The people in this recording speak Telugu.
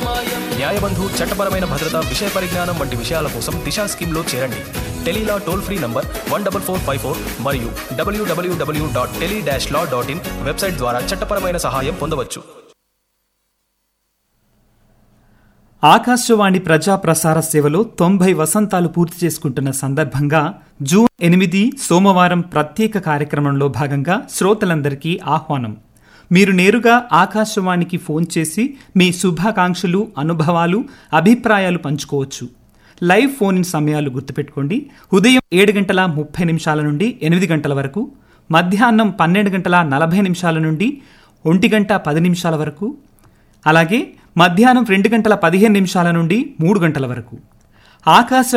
న్యాయబంధు చట్టపరమైన భద్రత విషయ పరిజ్ఞానం వంటి విషయాల కోసం దిశా స్కీమ్లో చేరండి tele law toll free number one double four five four మరియు W W W dot tele dash law dot in website ద్వారా చట్టపరమైన సహాయం పొందవచ్చు ఆకాశవాణి ప్రజా ప్రసార సేవలో తొంభై వసంతాలు పూర్తి చేసుకుంటున్న సందర్భంగా జూన్ ఎనిమిది సోమవారం ప్రత్యేక కార్యక్రమంలో భాగంగా శ్రోతలందరికీ ఆహ్వానం మీరు నేరుగా ఆకాశవాణికి ఫోన్ చేసి మీ శుభాకాంక్షలు అనుభవాలు అభిప్రాయాలు పంచుకోవచ్చు లైవ్ ఫోన్ ఇన్ సమయాలు గుర్తుపెట్టుకోండి ఉదయం ఏడు గంటల ముప్పై నిమిషాల నుండి ఎనిమిది గంటల వరకు మధ్యాహ్నం పన్నెండు గంటల నలభై నిమిషాల నుండి ఒంటి గంట పది నిమిషాల వరకు అలాగే మధ్యాహ్నం రెండు గంటల పదిహేను నిమిషాల నుండి మూడు గంటల వరకు ఆకాశ